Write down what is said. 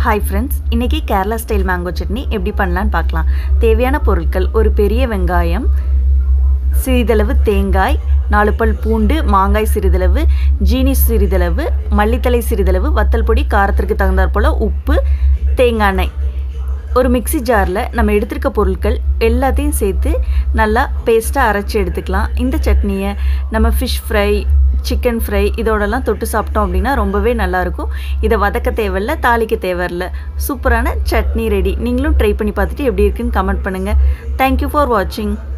hi friends இன்றைக்கி Kerala style mango chutney எப்படி பண்ணலான்னு பார்க்கலாம் தேவையான பொருட்கள் ஒரு பெரிய வெங்காயம் சிறிதளவு தேங்காய் நாலு பல் பூண்டு மாங்காய் சிறிதளவு ஜீனி சிறிதளவு மல்லித்தலை சிறிதளவு வத்தல் பொடி காரத்திற்கு தகுந்தாற் போல் உப்பு தேங்காய் எண்ணெய் ஒரு மிக்ஸி ஜாரில் நம்ம எடுத்திருக்க பொருட்கள் எல்லாத்தையும் சேர்த்து நல்லா பேஸ்ட்டாக அரைச்சி எடுத்துக்கலாம் இந்த சட்னியை நம்ம ஃபிஷ் ஃப்ரை சிக்கன் ஃப்ரை இதோடலாம் தொட்டு சாப்பிட்டோம் அப்படின்னா ரொம்பவே நல்லாயிருக்கும் இதை வதக்க தேவையில்ல தாளிக்க தேவையில்ல சூப்பரான சட்னி ரெடி நீங்களும் ட்ரை பண்ணி பார்த்துட்டு எப்படி இருக்குன்னு கமெண்ட் பண்ணுங்கள் தேங்க்யூ ஃபார் வாட்சிங்